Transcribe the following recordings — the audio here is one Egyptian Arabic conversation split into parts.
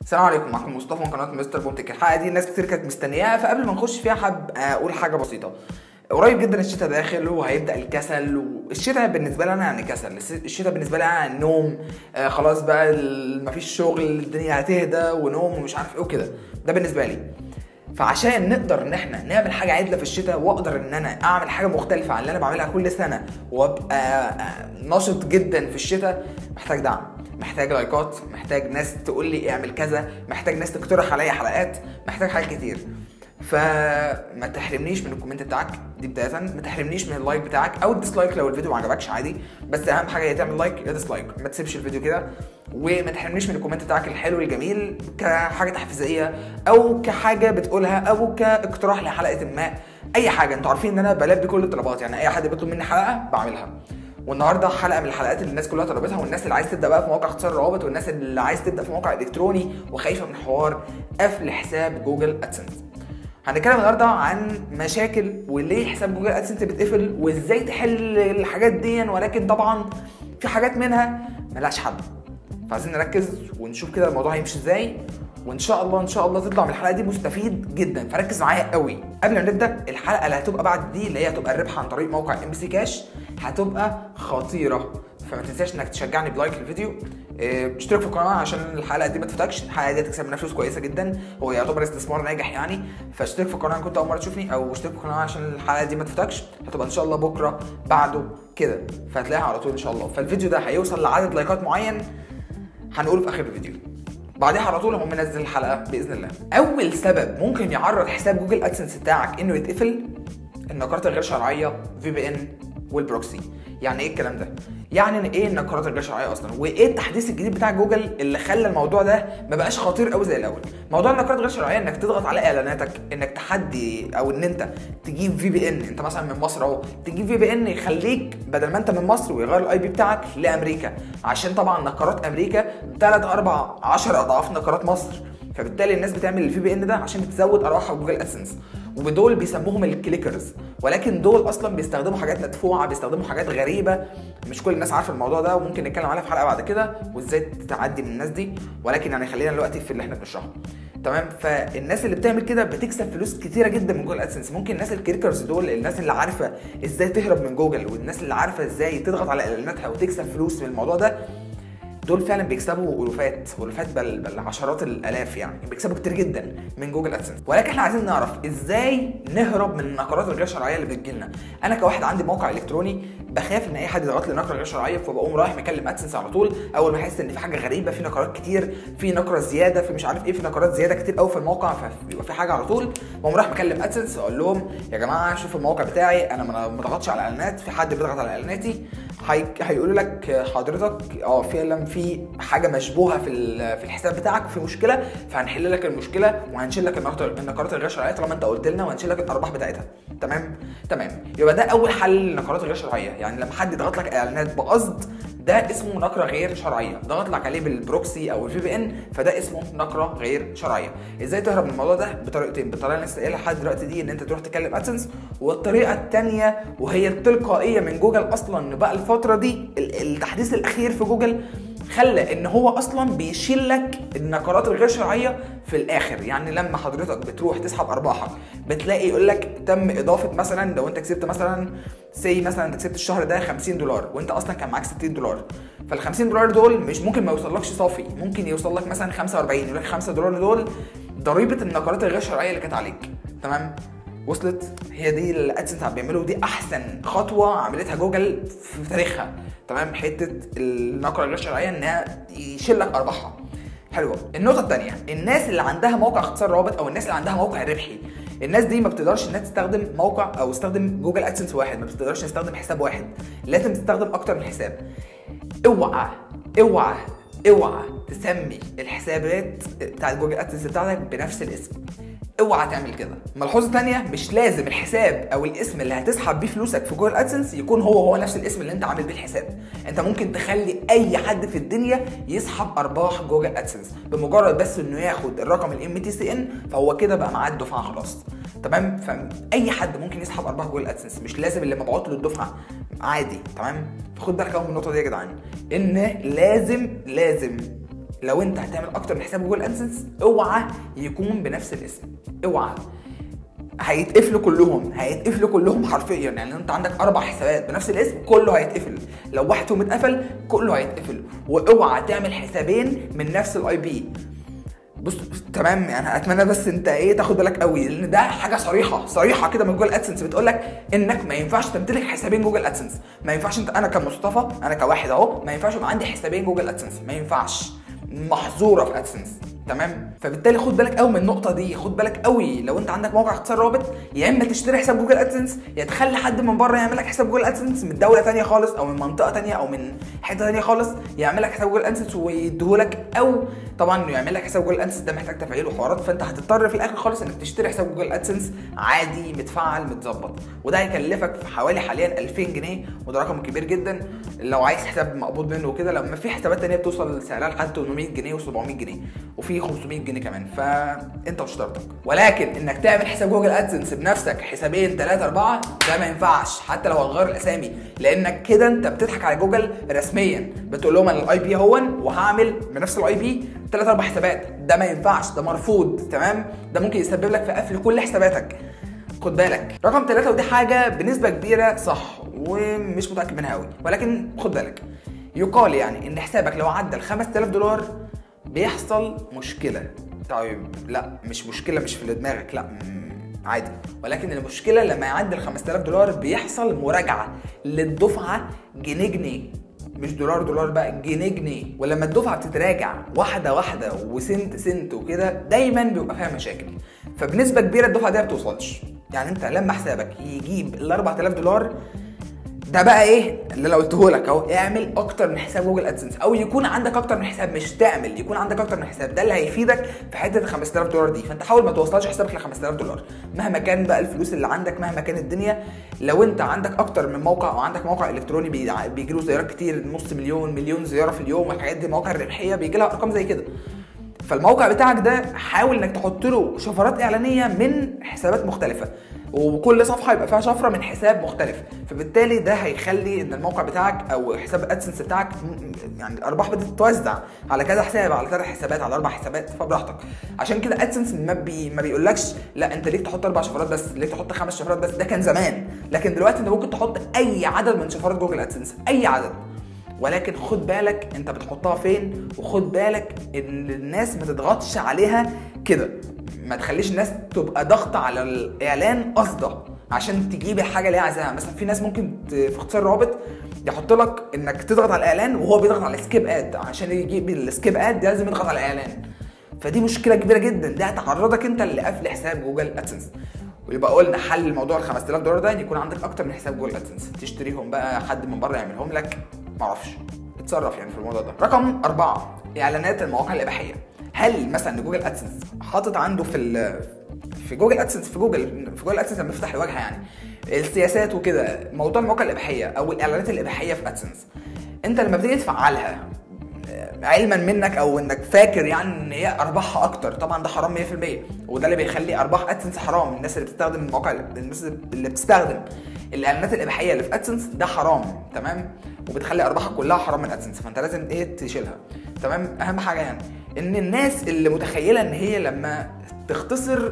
السلام عليكم معكم مصطفى من قناه مستر بومتك الحلقه دي ناس كتير كانت مستنياها فقبل ما نخش فيها حاب اقول حاجه بسيطه قريب جدا الشتاء داخل وهيبدا الكسل والشتاء بالنسبه لي انا يعني كسل الشتاء بالنسبه لي انا يعني نوم آه خلاص بقى ال- مفيش شغل الدنيا هتهدى ونوم ومش عارف ايه وكده ده بالنسبه لي فعشان نقدر ان احنا نعمل حاجه عدله في الشتاء واقدر ان انا اعمل حاجه مختلفه عن اللي انا بعملها كل سنه وابقى آه، نشط جدا في الشتاء محتاج دعم محتاج لايكات محتاج ناس تقول لي اعمل كذا محتاج ناس تقترح عليا حلقات محتاج حاجات كتير فما تحرمنيش من الكومنت بتاعك دي بدايه ما تحرمنيش من اللايك بتاعك او الديسلايك لو الفيديو ما عجبكش عادي بس اهم حاجه هي تعمل لايك يا ديسلايك ما تسيبش الفيديو كده وما تحرمنيش من الكومنت بتاعك الحلو الجميل كحاجه تحفيزيه او كحاجه بتقولها او كاقتراح لحلقه ما اي حاجه انتوا عارفين ان انا بلبي كل الطلبات يعني اي حد بيطلب مني حلقه بعملها والنهارده حلقه من الحلقات اللي الناس كلها طلبتها والناس اللي عايز تبدا بقى في موقع اختصار روابط والناس اللي عايز تبدا في موقع الكتروني وخايفه من حوار قفل حساب جوجل ادسنس هنتكلم النهارده عن مشاكل وليه حساب جوجل ادسنس بيتقفل وازاي تحل الحاجات دي ولكن طبعا في حاجات منها ملهاش حل فعايزين نركز ونشوف كده الموضوع هيمشي ازاي وان شاء الله ان شاء الله تطلع من الحلقه دي مستفيد جدا فركز معايا قوي قبل ما نبدا الحلقه اللي هتبقى بعد دي اللي هي هتبقى الربح عن طريق موقع ام سي كاش هتبقى خطيره فما تنساش انك تشجعني بلايك للفيديو إيه، اشترك في القناه عشان الحلقه دي ما تفوتكش الحلقه دي هتكسب منها فلوس كويسه جدا هو يعتبر استثمار ناجح يعني فاشترك في القناه ان كنت اول مره تشوفني او اشترك في القناه عشان الحلقه دي ما تفوتكش هتبقى ان شاء الله بكره بعده كده فهتلاقيها على طول ان شاء الله فالفيديو ده هيوصل لعدد لايكات معين هنقوله في اخر الفيديو بعدها على طول هم منزل الحلقه باذن الله اول سبب ممكن يعرض حساب جوجل ادسنس بتاعك انه يتقفل النقرات الغير شرعيه في بي ان والبروكسي يعني ايه الكلام ده يعني ايه النقرات الغير شرعيه اصلا وايه التحديث الجديد بتاع جوجل اللي خلى الموضوع ده ما بقاش خطير قوي زي الاول موضوع النقرات الغير شرعيه انك تضغط على اعلاناتك انك تحدي او ان انت تجيب في بي ان انت مثلا من مصر اهو تجيب في بي ان يخليك بدل ما انت من مصر ويغير الاي بي بتاعك لامريكا عشان طبعا نقرات امريكا 3 4 10 اضعاف نقرات مصر فبالتالي الناس بتعمل الفي بي ان ده عشان تزود ارباحها بجوجل ادسنس ودول بيسموهم الكليكرز ولكن دول اصلا بيستخدموا حاجات مدفوعه بيستخدموا حاجات غريبه مش كل الناس عارفه الموضوع ده وممكن نتكلم عليها في حلقه بعد كده وازاي تعدي من الناس دي ولكن يعني خلينا دلوقتي في اللي احنا بنشرحه تمام فالناس اللي بتعمل كده بتكسب فلوس كتيره جدا من جوجل ادسنس ممكن الناس الكريكرز دول الناس اللي عارفه ازاي تهرب من جوجل والناس اللي عارفه ازاي تضغط على اعلاناتها وتكسب فلوس من الموضوع ده دول فعلا بيكسبوا الوفات الوفات بل, بل عشرات الالاف يعني بيكسبوا كتير جدا من جوجل ادسنس ولكن احنا عايزين نعرف ازاي نهرب من النقرات الغير شرعيه اللي بتجيلنا انا كواحد عندي موقع الكتروني بخاف ان اي حد يضغط لي نقره غير شرعيه فبقوم رايح مكلم ادسنس على طول اول ما احس ان في حاجه غريبه في نقرات كتير في نقره زياده في مش عارف ايه في نقرات زياده كتير قوي في الموقع فبيبقى في حاجه على طول بقوم رايح مكلم ادسنس اقول لهم يا جماعه شوفوا الموقع بتاعي انا ما ما بضغطش على اعلانات في حد بيضغط على اعلاناتي هي... هيقولوا لك حضرتك اه فعلا في حاجه مشبوهه في ال- في الحساب بتاعك وفي مشكله فهنحل لك المشكله وهنشيل لك النقرات النقرات الغير شرعيه طالما انت قلت لنا وهنشيل لك الارباح بتاعتها تمام تمام يبقى ده اول حل للنقرات الغير شرعيه يعني لما حد يضغط لك اعلانات بقصد ده اسمه نقره غير شرعيه ضغط لك عليه بالبروكسي او الفي بي ان فده اسمه نقره غير شرعيه ازاي تهرب من الموضوع ده بطريقتين بالطريقه اللي لسه قايلها لحد دلوقتي دي ان انت تروح تكلم ادسنس والطريقه الثانيه وهي التلقائيه من جوجل اصلا ان بقى الفتره دي ال- التحديث الاخير في جوجل خلى ان هو اصلا بيشيل لك النقرات الغير شرعيه في الاخر يعني لما حضرتك بتروح تسحب ارباحك بتلاقي يقول لك تم اضافه مثلا لو انت كسبت مثلا سي مثلا انت كسبت الشهر ده 50 دولار وانت اصلا كان معاك 60 دولار فال 50 دولار دول مش ممكن ما يوصلكش صافي ممكن يوصل لك مثلا 45 يقول لك 5 دولار دول ضريبه النقرات الغير شرعيه اللي كانت عليك تمام وصلت هي دي اللي ادسنس عم بيعملوا دي احسن خطوه عملتها جوجل في تاريخها تمام حته النقره الغير شرعيه انها يشيل لك ارباحها حلوه النقطه الثانيه الناس اللي عندها موقع اختصار روابط او الناس اللي عندها موقع ربحي الناس دي ما بتقدرش انها تستخدم موقع او تستخدم جوجل ادسنس واحد ما بتقدرش تستخدم حساب واحد لازم تستخدم اكتر من حساب اوعى اوعى اوعى تسمي الحسابات بتاعت جوجل ادسنس بتاعتك بنفس الاسم اوعى تعمل كده ملحوظه تانية مش لازم الحساب او الاسم اللي هتسحب بيه فلوسك في جوجل ادسنس يكون هو هو نفس الاسم اللي انت عامل بيه الحساب انت ممكن تخلي اي حد في الدنيا يسحب ارباح جوجل ادسنس بمجرد بس انه ياخد الرقم الام تي سي ان فهو كده بقى معاه الدفعه خلاص تمام فاي حد ممكن يسحب ارباح جوجل ادسنس مش لازم اللي مبعوت له الدفعه عادي تمام فخد بالك أوي من النقطه دي يا جدعان ان لازم لازم لو انت هتعمل اكتر من حساب جوجل ادسنس اوعى يكون بنفس الاسم اوعى هيتقفلوا كلهم هيتقفلوا كلهم حرفيا يعني انت عندك اربع حسابات بنفس الاسم كله هيتقفل لو واحد فيهم اتقفل كله هيتقفل واوعى تعمل حسابين من نفس الاي بي بص تمام يعني اتمنى بس انت ايه تاخد بالك قوي لان ده حاجه صريحه صريحه كده من جوجل ادسنس بتقول لك انك ما ينفعش تمتلك حسابين جوجل ادسنس ما ينفعش انت انا كمصطفى انا كواحد اهو ما ينفعش يبقى عندي حسابين جوجل ادسنس ما ينفعش محظوره في ادسنس تمام فبالتالي خد بالك قوي من النقطه دي خد بالك قوي لو انت عندك موقع اختصار رابط يا اما تشتري حساب جوجل ادسنس يا تخلي حد من بره يعمل لك حساب جوجل ادسنس من دوله ثانيه خالص او من منطقه ثانيه او من حته ثانيه خالص يعمل لك حساب جوجل ادسنس ويديهولك او طبعا يعمل لك حساب جوجل ادسنس ده محتاج تفعيل وحوارات فانت هتضطر في الاخر خالص انك تشتري حساب جوجل ادسنس عادي متفعل متظبط وده هيكلفك في حوالي حاليا 2000 جنيه وده رقم كبير جدا لو عايز حساب مقبوض منه وكده لما في حسابات ثانيه بتوصل سعرها لحد 800 جنيه و700 جنيه وفي 500 جنيه كمان فانت وشطارتك ولكن انك تعمل حساب جوجل ادسنس بنفسك حسابين ثلاثة أربعة ده ما ينفعش حتى لو هتغير الاسامي لانك كده انت بتضحك على جوجل رسميا بتقول لهم انا الاي بي هون وهعمل بنفس الاي بي ثلاث اربع حسابات ده ما ينفعش ده مرفوض تمام ده ممكن يسبب لك في قفل كل حساباتك خد بالك رقم ثلاثة ودي حاجة بنسبة كبيرة صح ومش متأكد منها قوي ولكن خد بالك يقال يعني ان حسابك لو عدى ال 5000 دولار بيحصل مشكلة طيب لا مش مشكلة مش في دماغك لا عادي ولكن المشكلة لما يعدي ال 5000 دولار بيحصل مراجعة للدفعة جنيه جنيه مش دولار دولار بقى جنيه جنيه ولما الدفعه بتتراجع واحده واحده وسنت سنت وكده دايما بيبقى فيها مشاكل فبنسبه كبيره الدفعه دي ما بتوصلش يعني انت لما حسابك يجيب ال 4000 دولار ده بقى ايه اللي انا قلته لك اهو اعمل اكتر من حساب جوجل ادسنس او يكون عندك اكتر من حساب مش تعمل يكون عندك اكتر من حساب ده اللي هيفيدك في حته ال 5000 دولار دي فانت حاول ما توصلش حسابك ل 5000 دولار مهما كان بقى الفلوس اللي عندك مهما كان الدنيا لو انت عندك اكتر من موقع او عندك موقع الكتروني بيجي له زيارات كتير نص مليون مليون زياره في اليوم والحاجات دي مواقع الربحيه بيجي لها ارقام زي كده فالموقع بتاعك ده حاول انك تحط له شفرات اعلانيه من حسابات مختلفه وكل صفحه يبقى فيها شفره من حساب مختلف فبالتالي ده هيخلي ان الموقع بتاعك او حساب ادسنس بتاعك يعني الارباح بتتوزع على كذا حساب على ثلاث حسابات على اربع حسابات فبراحتك عشان كده ادسنس ما بي ما بيقولكش لا انت ليك تحط اربع شفرات بس ليك تحط خمس شفرات بس ده كان زمان لكن دلوقتي انت ممكن تحط اي عدد من شفرات جوجل ادسنس اي عدد ولكن خد بالك انت بتحطها فين وخد بالك ان الناس ما تضغطش عليها كده ما تخليش الناس تبقى ضغط على الاعلان قصده عشان تجيب الحاجه اللي هي عايزاها مثلا في ناس ممكن في اختصار رابط يحط لك انك تضغط على الاعلان وهو بيضغط على السكيب اد عشان يجيب السكيب اد لازم يضغط على الاعلان فدي مشكله كبيره جدا ده هتعرضك انت لقفل حساب جوجل ادسنس ويبقى قلنا حل الموضوع ال 5000 دولار ده ان يكون عندك اكتر من حساب جوجل ادسنس تشتريهم بقى حد من بره يعملهم لك معرفش اتصرف يعني في الموضوع ده رقم أربعة إعلانات المواقع الإباحية هل مثلا جوجل ادسنس حاطط عنده في ال في جوجل ادسنس في جوجل في جوجل ادسنس لما يفتح الواجهه يعني السياسات وكده موضوع المواقع الاباحيه او الاعلانات الاباحيه في ادسنس انت لما بتيجي تفعلها علما منك او انك فاكر يعني ان هي ارباحها اكتر طبعا ده حرام 100% وده اللي بيخلي ارباح ادسنس حرام الناس اللي بتستخدم المواقع الناس اللي بتستخدم الاعلانات الاباحيه اللي في ادسنس ده حرام تمام وبتخلي ارباحك كلها حرام من ادسنس فانت لازم ايه تشيلها تمام اهم حاجه يعني ان الناس اللي متخيله ان هي لما تختصر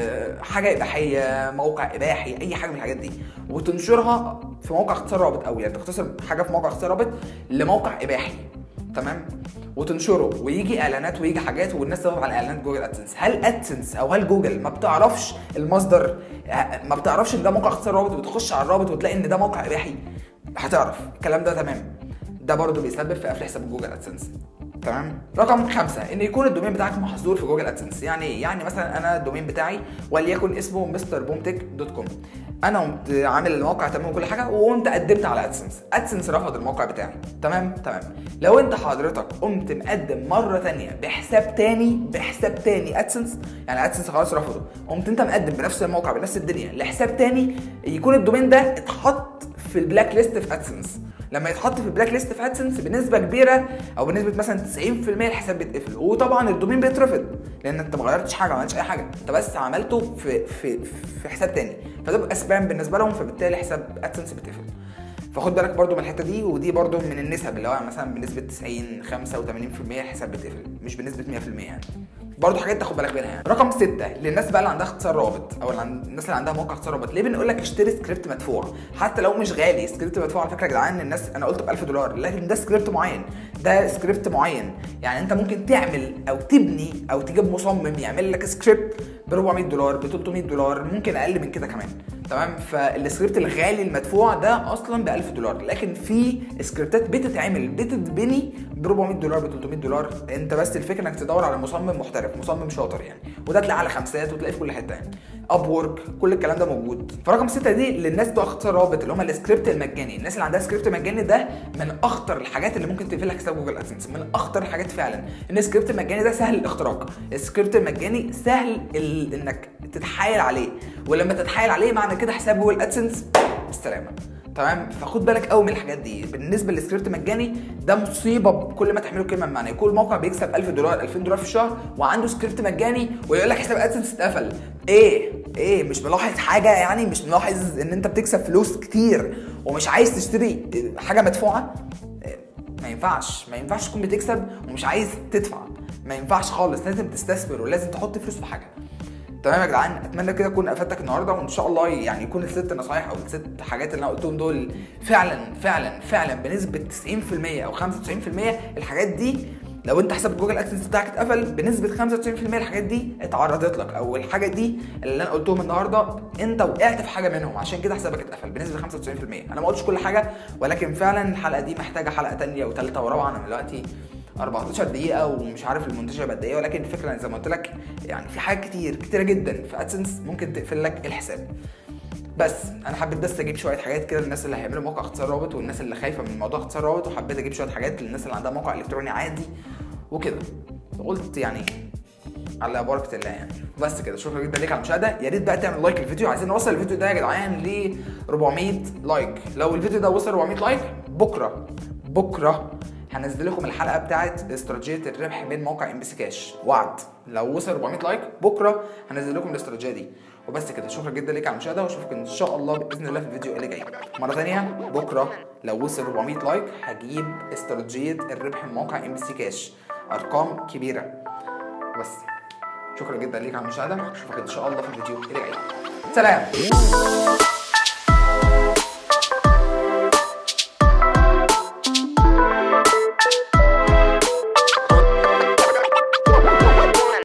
حاجه اباحيه موقع اباحي اي حاجه من الحاجات دي وتنشرها في موقع اختصار رابط او يعني تختصر حاجه في موقع اختصار رابط لموقع اباحي تمام وتنشره ويجي اعلانات ويجي حاجات والناس تضغط على اعلانات جوجل ادسنس هل ادسنس او هل جوجل ما بتعرفش المصدر ما بتعرفش ان ده موقع اختصار رابط وتخش على الرابط وتلاقي ان ده موقع اباحي هتعرف الكلام ده تمام ده برضه بيسبب في قفل حساب جوجل ادسنس تمام رقم خمسة ان يكون الدومين بتاعك محظور في جوجل ادسنس يعني ايه يعني مثلا انا الدومين بتاعي وليكن اسمه مستر بومتك دوت كوم انا قمت عامل الموقع تمام وكل حاجه وقمت قدمت على ادسنس ادسنس رفض الموقع بتاعي تمام تمام لو انت حضرتك قمت مقدم مره تانية بحساب تاني بحساب تاني ادسنس يعني ادسنس خلاص رفضه قمت انت مقدم بنفس الموقع بنفس الدنيا لحساب تاني يكون الدومين ده اتحط في البلاك ليست في ادسنس لما يتحط في البلاك ليست في ادسنس بنسبه كبيره او بنسبه مثلا 90% الحساب بيتقفل وطبعا الدومين بيترفض لان انت ما غيرتش حاجه ما عملتش اي حاجه انت بس عملته في في في حساب تاني فده بيبقى سبام بالنسبه لهم فبالتالي حساب ادسنس بيتقفل فخد بالك برضو من الحته دي ودي برضو من النسب اللي هو مثلا بنسبه 90 85% الحساب بيتقفل مش بنسبه 100% يعني برضه حاجات تاخد بالك منها يعني رقم ستة للناس بقى اللي عندها اختصار رابط او اللي عند... الناس اللي عندها موقع اختصار رابط ليه بنقول لك اشتري سكريبت مدفوع حتى لو مش غالي سكريبت مدفوع على فكره يا جدعان الناس انا قلت ب 1000 دولار لكن ده سكريبت معين ده سكريبت معين يعني انت ممكن تعمل او تبني او تجيب مصمم يعمل لك سكريبت ب 400 دولار ب 300 دولار ممكن اقل من كده كمان تمام فالسكريبت الغالي المدفوع ده اصلا ب 1000 دولار لكن في سكريبتات بتتعمل بتتبني ب 400 دولار ب 300 دولار انت بس الفكره انك تدور على مصمم محترف مصمم شاطر يعني وده تلاقيه على خمسات وتلاقيه في كل حته يعني اب وورك كل الكلام ده موجود فرقم ستة دي للناس بتوع اختصار رابط اللي هم السكريبت المجاني الناس اللي عندها سكريبت مجاني ده من اخطر الحاجات اللي ممكن تقفل لك حساب جوجل ادسنس من اخطر الحاجات فعلا ان السكريبت المجاني ده سهل الاختراق السكريبت المجاني سهل ال... انك تتحايل عليه ولما تتحايل عليه معنى كده حساب جوجل ادسنس بالسلامه تمام فخد بالك قوي من الحاجات دي بالنسبه للسكريبت مجاني ده مصيبه بكل ما تحمله كلمه بمعنى كل موقع بيكسب 1000 دولار 2000 دولار في الشهر وعنده سكريبت مجاني ويقول لك حساب ادسنس اتقفل ايه ايه مش ملاحظ حاجه يعني مش ملاحظ ان انت بتكسب فلوس كتير ومش عايز تشتري حاجه مدفوعه ما ينفعش ما ينفعش تكون بتكسب ومش عايز تدفع ما ينفعش خالص لازم تستثمر ولازم تحط فلوس في حاجه تمام يا جدعان اتمنى كده اكون افدتك النهارده وان شاء الله يعني يكون الست نصايح او الست حاجات اللي انا قلتهم دول فعلا فعلا فعلا بنسبه 90% او 95% الحاجات دي لو انت حساب جوجل ادسنس بتاعك اتقفل بنسبه 95% الحاجات دي اتعرضت لك او الحاجه دي اللي انا قلتهم النهارده انت وقعت في حاجه منهم عشان كده حسابك اتقفل بنسبه 95% انا ما قلتش كل حاجه ولكن فعلا الحلقه دي محتاجه حلقه ثانيه وثالثه ورابعه انا دلوقتي 14 دقيقة ومش عارف المونتاج هيبقى قد ايه ولكن الفكرة زي ما قلت لك يعني في حاجات كتير كتيرة جدا في ادسنس ممكن تقفل لك الحساب بس انا حبيت بس اجيب شويه حاجات كده للناس اللي هيعملوا موقع اختصار رابط والناس اللي خايفه من موضوع اختصار رابط وحبيت اجيب شويه حاجات للناس اللي عندها موقع الكتروني عادي وكده قلت يعني على بركه الله يعني بس كده شكرا جدا ليك على المشاهده يا ريت بقى تعمل لايك للفيديو عايزين نوصل الفيديو ده يا جدعان ل 400 لايك لو الفيديو ده وصل 400 لايك بكره بكره هنزل لكم الحلقه بتاعت استراتيجيه الربح من موقع ام بي سي كاش وعد لو وصل 400 لايك بكره هنزل لكم الاستراتيجيه دي وبس كده شكرا جدا ليك على المشاهده واشوفك ان شاء الله باذن الله في الفيديو اللي جاي مره ثانيه بكره لو وصل 400 لايك هجيب استراتيجيه الربح من موقع ام بي سي كاش ارقام كبيره بس شكرا جدا ليك على المشاهده اشوفك ان شاء الله في الفيديو اللي جاي سلام